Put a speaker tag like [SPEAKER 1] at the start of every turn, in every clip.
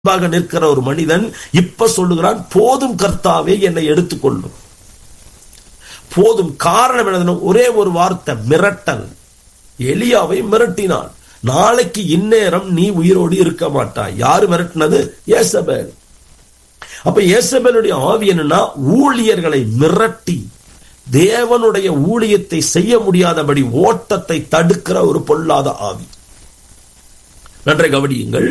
[SPEAKER 1] முன்பாக நிற்கிற ஒரு மனிதன் இப்ப சொல்லுகிறான் போதும் கர்த்தாவே என்னை எடுத்துக்கொள்ளும் போதும் காரணம் என்ன ஒரே ஒரு வார்த்தை மிரட்டல் எலியாவை மிரட்டினான் நாளைக்கு இந்நேரம் நீ உயிரோடு இருக்க மாட்டாய் யாரு மிரட்டினது ஏசபேல் அப்ப ஏசபேலுடைய ஆவி என்னன்னா ஊழியர்களை மிரட்டி தேவனுடைய ஊழியத்தை செய்ய முடியாதபடி ஓட்டத்தை தடுக்கிற ஒரு பொல்லாத ஆவி நன்றை கவனியுங்கள்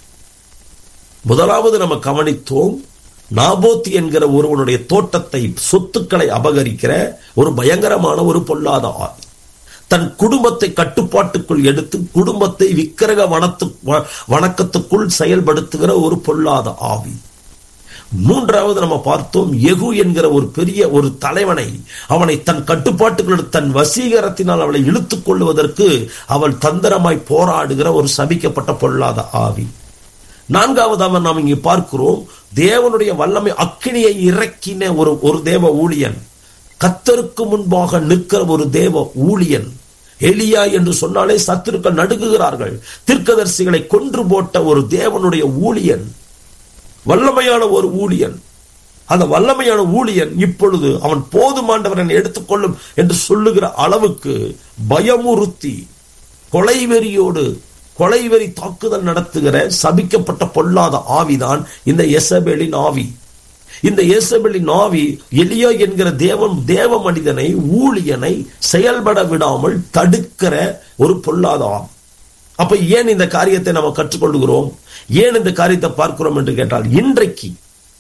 [SPEAKER 1] முதலாவது நம்ம கவனித்தோம் நாபோத் என்கிற ஒருவனுடைய தோட்டத்தை சொத்துக்களை அபகரிக்கிற ஒரு பயங்கரமான ஒரு பொல்லாத ஆவி தன் குடும்பத்தை கட்டுப்பாட்டுக்குள் எடுத்து குடும்பத்தை விக்கிரக வனத்து வணக்கத்துக்குள் செயல்படுத்துகிற ஒரு பொல்லாத ஆவி மூன்றாவது நம்ம பார்த்தோம் எகு என்கிற ஒரு பெரிய ஒரு தலைவனை அவனை தன் கட்டுப்பாட்டுக்குள் தன் வசீகரத்தினால் அவளை இழுத்துக் கொள்வதற்கு அவள் தந்திரமாய் போராடுகிற ஒரு சபிக்கப்பட்ட பொல்லாத ஆவி நான்காவதாக நாம் இங்கே பார்க்கிறோம் தேவனுடைய வல்லமை அக்கினியை இறக்கின ஒரு ஒரு தேவ ஊழியன் கத்தருக்கு முன்பாக நிற்கிற ஒரு தேவ ஊழியன் எலியா என்று சொன்னாலே சத்துருக்கள் நடுங்குகிறார்கள் தீர்க்கதரிசிகளை கொன்று போட்ட ஒரு தேவனுடைய ஊழியன் வல்லமையான ஒரு ஊழியன் அந்த வல்லமையான ஊழியன் இப்பொழுது அவன் போதுமாண்டவன் எடுத்துக்கொள்ளும் என்று சொல்லுகிற அளவுக்கு பயமுறுத்தி கொலைவெறியோடு கொலைவெறி தாக்குதல் நடத்துகிற சபிக்கப்பட்ட பொல்லாத ஆவிதான் இந்த எசபேலின் ஆவி இந்த இயேசபெலின் ஆவி எலியா என்கிற தேவன் தேவ மனிதனை ஊழியனை செயல்பட விடாமல் தடுக்கிற ஒரு பொல்லாத ஆவி அப்ப ஏன் இந்த காரியத்தை நம்ம கற்றுக்கொள்கிறோம் ஏன் இந்த காரியத்தை பார்க்கிறோம் என்று கேட்டால் இன்றைக்கு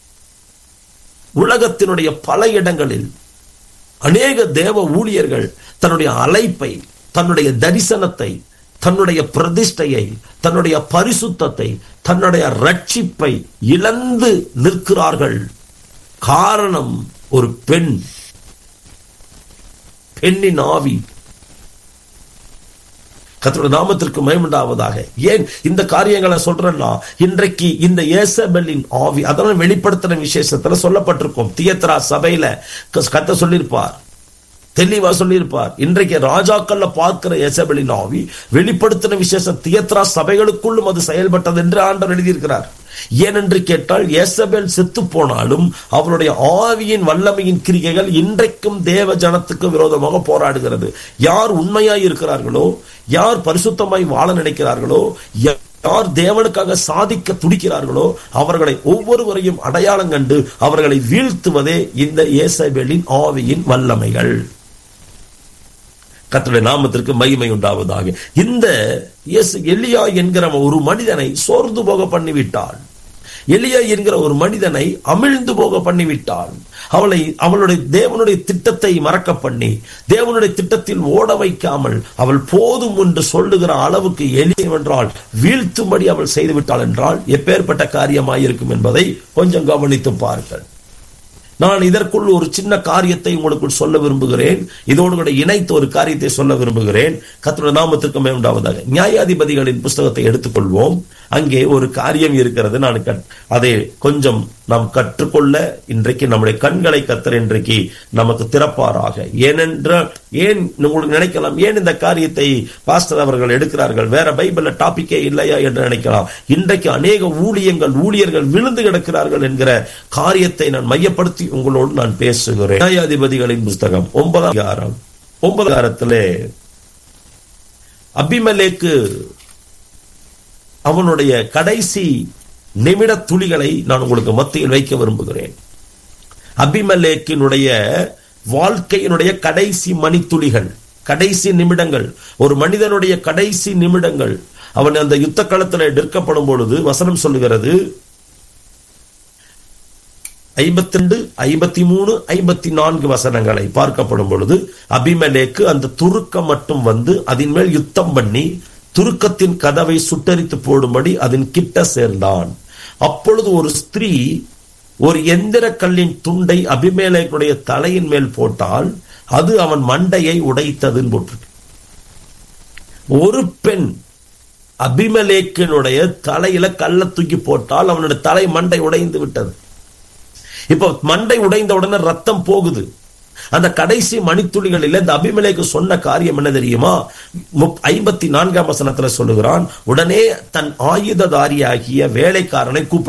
[SPEAKER 1] உலகத்தினுடைய பல இடங்களில் அநேக தேவ ஊழியர்கள் தன்னுடைய அழைப்பை தன்னுடைய தரிசனத்தை தன்னுடைய பிரதிஷ்டையை தன்னுடைய பரிசுத்தத்தை தன்னுடைய ரட்சிப்பை இழந்து நிற்கிறார்கள் காரணம் ஒரு பெண் பெண்ணின் ஆவி கத்தோட நாமத்திற்கு மயமுண்டாவதாக ஏன் இந்த காரியங்களை சொல்றேன்னா இன்றைக்கு இந்த ஏசபெல்லின் ஆவி அதெல்லாம் வெளிப்படுத்தின விசேஷத்துல சொல்லப்பட்டிருக்கும் தியத்ரா சபையில கத்த சொல்லியிருப்பார் தெளிவா சொல்லியிருப்பார் இன்றைக்கு ராஜாக்கள்ல பார்க்கிற எசபெலின் ஆவி வெளிப்படுத்தின விசேஷ தியத்ரா சபைகளுக்குள்ளும் அது செயல்பட்டது என்று ஆண்டவர் எழுதியிருக்கிறார் ஏனென்று கேட்டால் ஏசபேல் செத்து போனாலும் அவருடைய ஆவியின் வல்லமையின் கிரிகைகள் இன்றைக்கும் தேவ ஜனத்துக்கு விரோதமாக போராடுகிறது யார் உண்மையாய் இருக்கிறார்களோ யார் பரிசுத்தமாய் வாழ நினைக்கிறார்களோ யார் தேவனுக்காக சாதிக்க துடிக்கிறார்களோ அவர்களை ஒவ்வொருவரையும் அடையாளம் கண்டு அவர்களை வீழ்த்துவதே இந்த ஏசபேலின் ஆவியின் வல்லமைகள் கத்தருடைய நாமத்திற்கு மகிமை உண்டாவதாக இந்த எலியா என்கிற ஒரு மனிதனை சோர்ந்து போக பண்ணிவிட்டாள் எலியா என்கிற ஒரு மனிதனை அமிழ்ந்து போக பண்ணிவிட்டாள் அவளை அவளுடைய தேவனுடைய திட்டத்தை மறக்க பண்ணி தேவனுடைய திட்டத்தில் ஓட வைக்காமல் அவள் போதும் என்று சொல்லுகிற அளவுக்கு எளியவென்றால் வீழ்த்தும்படி அவள் செய்துவிட்டாள் என்றால் எப்பேற்பட்ட காரியமாயிருக்கும் என்பதை கொஞ்சம் கவனித்து பாருங்கள் நான் இதற்குள் ஒரு சின்ன காரியத்தை உங்களுக்கு சொல்ல விரும்புகிறேன் இதோடு கூட இணைத்து ஒரு காரியத்தை சொல்ல விரும்புகிறேன் கத்தோட நாமத்திற்கு மேம்டாவதாக நியாயாதிபதிகளின் புஸ்தகத்தை எடுத்துக்கொள்வோம் அங்கே ஒரு காரியம் இருக்கிறது நான் அதை கொஞ்சம் நாம் கற்றுக்கொள்ள இன்றைக்கு நம்முடைய கண்களை கத்தர் இன்றைக்கு நமக்கு திறப்பாராக ஏனென்ற ஏன் உங்களுக்கு நினைக்கலாம் ஏன் இந்த காரியத்தை பாஸ்டர் அவர்கள் எடுக்கிறார்கள் வேற பைபிள்ல டாபிக்கே இல்லையா என்று நினைக்கலாம் இன்றைக்கு அநேக ஊழியங்கள் ஊழியர்கள் விழுந்து கிடக்கிறார்கள் என்கிற காரியத்தை நான் மையப்படுத்தி உங்களோடு நான் பேசுகிறேன் நியாயாதிபதிகளின் புஸ்தகம் ஒன்பதாம் அதிகாரம் ஒன்பதாம் அதிகாரத்திலே அபிமலேக்கு அவனுடைய கடைசி நிமிட துளிகளை நான் உங்களுக்கு மத்தியில் வைக்க விரும்புகிறேன் அபிமலேக்கினுடைய வாழ்க்கையினுடைய கடைசி மணித்துளிகள் கடைசி நிமிடங்கள் ஒரு மனிதனுடைய கடைசி நிமிடங்கள் அவன் அந்த யுத்த களத்தில் நிற்கப்படும் பொழுது வசனம் சொல்லுகிறது ஐம்பத்தி ரெண்டு ஐம்பத்தி மூணு ஐம்பத்தி நான்கு வசனங்களை பார்க்கப்படும் பொழுது அபிமலேக்கு அந்த துருக்கம் மட்டும் வந்து அதன் மேல் யுத்தம் பண்ணி துருக்கத்தின் கதவை சுட்டரித்து போடும்படி அதன் கிட்ட சேர்ந்தான் அப்பொழுது ஒரு ஸ்திரீ ஒரு எந்திர கல்லின் துண்டை அபிமேலைக்குடைய தலையின் மேல் போட்டால் அது அவன் மண்டையை உடைத்ததுன்னு போட்டிருக்கு ஒரு பெண் அபிமலேக்கினுடைய தலையில கல்ல தூக்கி போட்டால் அவனுடைய தலை மண்டை உடைந்து விட்டது இப்ப மண்டை உடைந்த உடனே ரத்தம் போகுது அந்த கடைசி மணித்துளிகளில் இந்த அபிமலைக்கு சொன்ன காரியம் என்ன தெரியுமா முப்- ஐம்பத்தி நான்காம் வசனத்துல சொல்லுகிறான் உடனே தன் ஆயுததாரியாகிய வேலைக்காரனை கூப்பிடு